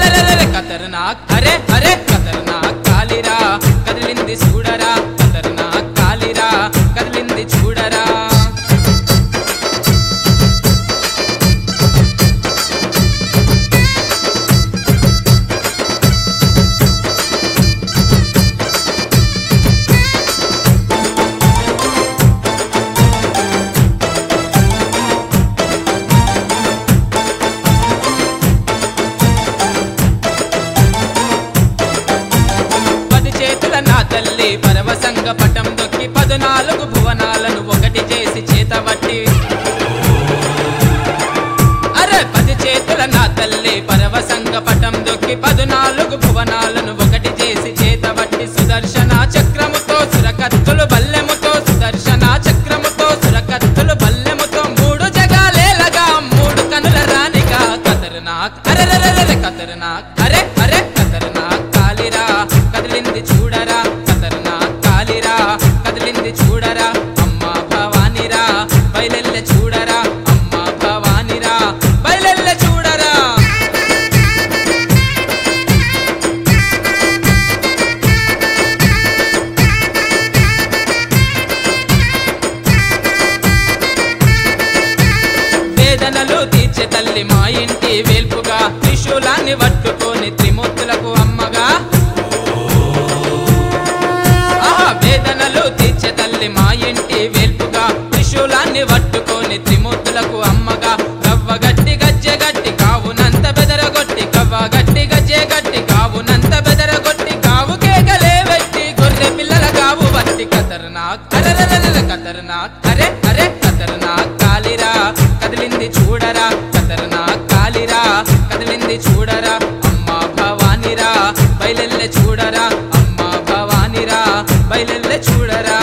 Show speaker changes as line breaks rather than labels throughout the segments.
అరెరెరెరెరె ఖతర్నాక్ అరే అరే ఖతర్నాక్ కాలిరా కదిలింది చూడరా ఖతర్నాక్ కాలిరా కదిలింది చూడరా పది చేతుల నా తల్లి పరవశంగ పటం దొక్కి పదునాలుగు భువనాలను ఒకటి చేసి చేతబట్టి అరే పది చేతుల నా తల్లి పరవశంగ పటం దొక్కి పదునాలుగు భువనాలను ఒకటి చేసి చేతబట్టి సుదర్శన చక్రముతో సురకత్తులు బల్లెముతో సుదర్శన చక్రముతో సురకత్తులు బల్లెముతో మూడు జగాలేలగా మూడు కనుల రాణిగా కతర్నాక్ అరెరెరెరె కతర్నాక్ అరే అరే కతర్నాక్ కాలిరా కదిలింది చూడరా కతర్నాక్ కాలిరా కదిలింది చూడరా అమ్మా భవానిరా బయలెల్లె చూడరా అమ్మా భవానిరా బయలెల్లె చూడరా వేదనలు తీర్చే తల్లి మా ఇంటి వేల్పుగా త్రిశూలాన్ని పట్టుకొని త్రిమూర్తులకు అమ్మగా ఆహా వేదనలు తీర్చే తల్లి మా ఇంటి వేల్పుగా త్రిశూలాన్ని పట్టుకొని త్రిమూర్తులకు అమ్మగా గవ్వ గట్టి గజ్జె గట్టి కావునంత బెదరగొట్టి గవ్వ గట్టి గజ్జె గట్టి కావునంత బెదరగొట్టి కావు కేకలే వెట్టి గొర్రె పిల్లల కావు వట్టి కతర్నాక్ అరెరెరెరె కతర్నాక్ అరే అరే కతర్నాక్ కాలిరా కదిలింది చూడరా కతర్నాక్ కాలిరా కదిలింది చూడరా అమ్మా భవానిరా బయలెల్లె చూడరా అమ్మా భవానిరా బయలెల్లె చూడరా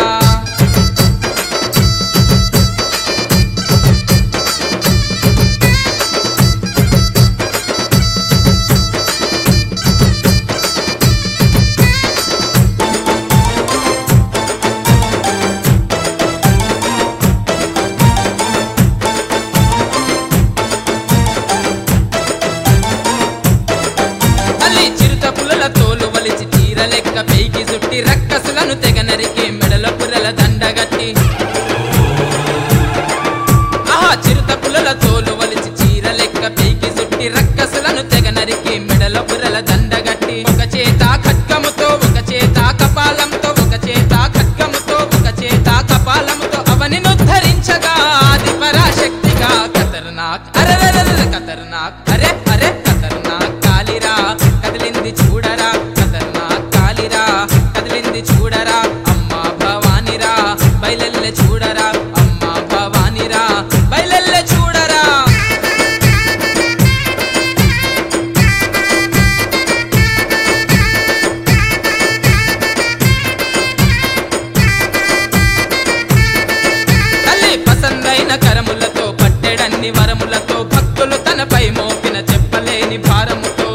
తల్లి చిరుత పుల్లల తోలు వలిచి చీర లెక్క పైకి చుట్టి రక్కసులను తెగ నరికి మెడల పుర్రల దండగట్టి ఆహా చిరుత పుల్లల తోలు వలిచి చీర లెక్క పైకి చుట్టి రక్కసులను తెగ నరికి మెడల పుర్రల దండగట్టి ఒక చేత ఖడ్గముతో ఒక చేత కపాలంతో ఒక చేత ఖడ్గముతో ఒక చేత కపాలముతో అవని ధరించగా ఆది పరాశక్తిగా ఖతర్నాక్ అరెరెరెరె ఖతర్నాక్ అరే అరే ఖతర్నాక్ కాలిరా కదిలింది చూడరా ఖతర్నాక్ కాలిరా కదిలింది చూడరా అమ్మా భవానిరా బయలెల్లె చూడరా అమ్మా భవానిరా బయలెల్లె చూడరా తల్లి పసందైన కరములతో పట్టెడన్ని వరములతో భక్తులు తనపై మోపిన చెప్పలేని భారముతో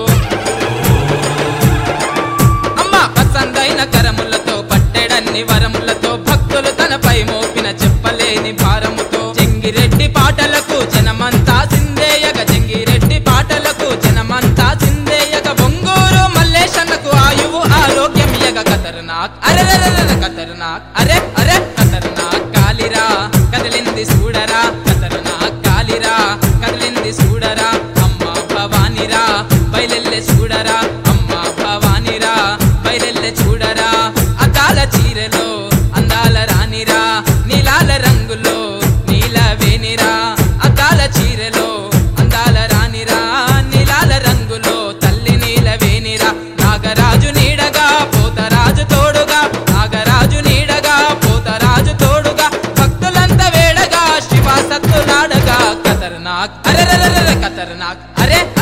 అమ్మ పసందైన కరములతో పట్టెడన్ని వరములతో భక్తులు తనపై మోపిన చెప్పలేని భారముతో జంగిరెడ్డి పాటలకు జనమంతా సిందేయగ జంగిరెడ్డి పాటలకు జనమంతా సిందేయగ బొంగూరు మల్లేశన్నకు ఆయువు ఆరోగ్యం యగ కతర్నాక్ అరెరెరెరె కతర్నాక్ అరే అరే కతర్నాక్ కాలిరా కదిలింది చూడరా కతర్నాక్ కాలిరా కదిలింది చూడరా అమ్మా భవానిరా బయలెల్లె చూడరా అమ్మా భవానిరా బయలెల్లె చూడరా అద్దాల చీరలో అందాల రానిరా నీలాల రంగులో నీల వేనిరా అద్దాల చీరలో అందాల రానిరా నీలాల రంగులో తల్లి నీల వేనిరా నాగరాజు నీడగా పోతరాజు తోడుగా నాగరాజు నీడగా పోతరాజు తోడుగా భక్తులంతా వేడగా శివ సత్తులాడగా కతర్నాక్ అరెరెరెరె కతర్నాక్ అరే